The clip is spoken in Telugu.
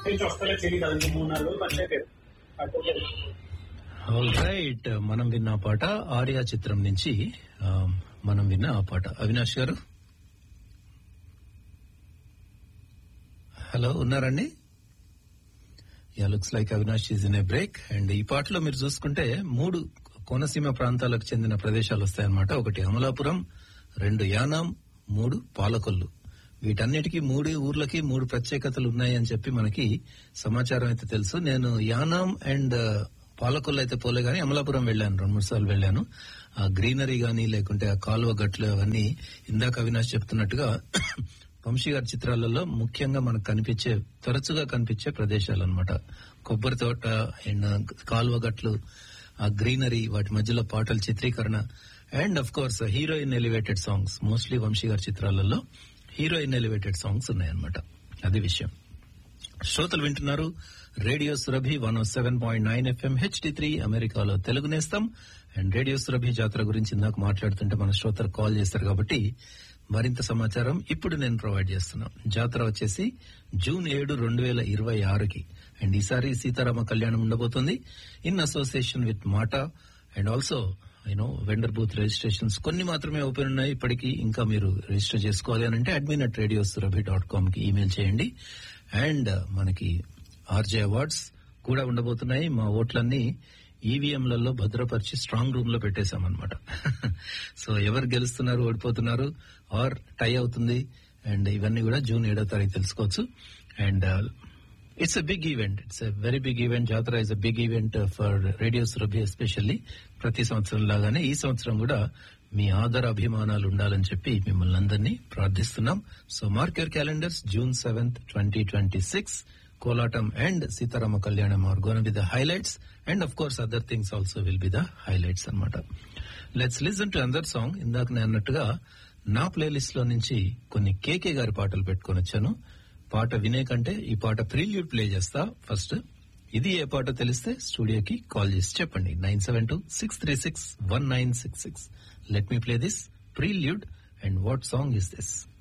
నుంచి వస్తలే తెలియదు అది ఇంకో మూడు నాలుగు రోజులు ఖర్చు అయిపోయారు కాకపోతే ఆల్ రైట్ మనం విన్న ఆ పాట ఆర్యా చిత్రం నుంచి ఆ, మనం విన్న ఆ పాట అవినాష్ గారు హలో ఉన్నారండి yeah looks like Avinash is in a break and ఈ పాటలో మీరు చూసుకుంటే మూడు కోనసీమ ప్రాంతాలకు చెందిన ప్రదేశాలు వస్తాయన్నమాట ఒకటి అమలాపురం రెండు యానాం మూడు పాలకొల్లు వీటన్నిటికీ మూడు ఊర్లకి మూడు ప్రత్యేకతలు ఉన్నాయని చెప్పి మనకి సమాచారం అయితే తెలుసు నేను యానాం అండ్ పాలకొల్లు అయితే పోలే గానీ అమలాపురం వెళ్ళాను రెండు మూడు సార్లు వెళ్ళాను ఆ గ్రీనరీ గానీ లేకుంటే ఆ కాలువ గట్లు అవన్నీ ఇందాక అవినాష్ చెప్తున్నట్టుగా వంశీ గారి చిత్రాలలో ముఖ్యంగా మనకు కనిపించే తరచుగా కనిపించే ప్రదేశాలు అనమాట కొబ్బరి తోట అండ్ కాలువ గట్లు ఆ గ్రీనరీ వాటి మధ్యలో పాటల చిత్రీకరణ and of course heroine elevated songs mostly Vamsi గారి చిత్రాలలో హీరోయిన్ ఎలివేటెడ్ సాంగ్స్ ఉన్నాయన్నమాట అది విషయం శ్రోతలు వింటున్నారు radio Surabhi one seven point nine FM HD three అమెరికాలో తెలుగు నేస్తాం అండ్ రేడియో సురభి జాతర గురించి ఇందాక మాట్లాడుతుంటే మన శ్రోతలు కాల్ చేస్తారు కాబట్టి మరింత సమాచారం ఇప్పుడు నేను ప్రొవైడ్ చేస్తున్నా జాతర వచ్చేసి జూన్ ఏడు రెండు వేల ఇరవై ఆరుకి అండ్ ఈసారి సీతారామ కళ్యాణం ఉండబోతుంది in association with MATA and also you know vendor booth registrations కొన్ని మాత్రమే ఓపెన్ ఉన్నాయి ఇప్పటికీ ఇంకా మీరు రిజిస్టర్ చేసుకోవాలి అని అంటే admin at radio Surabhi dot com కి ఈమెయిల్ చేయండి అండ్ మనకి ఆర్జే అవార్డ్స్ కూడా ఉండబోతున్నాయి మా ఓట్లన్నీ ఈవీఎంలలో భద్రపరిచి స్ట్రాంగ్ రూమ్ లో పెట్టేశామన్నమాట సో ఎవరు గెలుస్తున్నారు ఓడిపోతున్నారు ఆర్ టై అవుతుంది అండ్ ఇవన్నీ కూడా జూన్ ఏడో తారీఖు తెలుసుకోవచ్చు and it's a big event it's a very big event Jatara is a big event for radio Surabhi especially ప్రతి సంవత్సరం లాగానే ఈ సంవత్సరం కూడా మీ ఆదర అభిమానాలు ఉండాలని చెప్పి మిమ్మల్ని అందరినీ ప్రార్థిస్తున్నాం so mark your calendars June seventh twenty twenty six Kolatam and సీతారామ కళ్యాణం are gonna be the highlights and of course other things also will be the highlights అనమాట let's listen to another song ఇందాక నేను అన్నట్టుగా నా ప్లేలిస్ట్ లో నుంచి కొన్ని కేకే గారి పాటలు పెట్టుకొని వచ్చాను పాట వినే కంటే ఈ పాట ప్రీల్యూడ్ ప్లే చేస్తా ఫస్ట్ ఇది ఏ పాట తెలిస్తే స్టూడియోకి కాల్ చేసి చెప్పండి nine seven two six three six one nine six six let me play this prelude and what song is this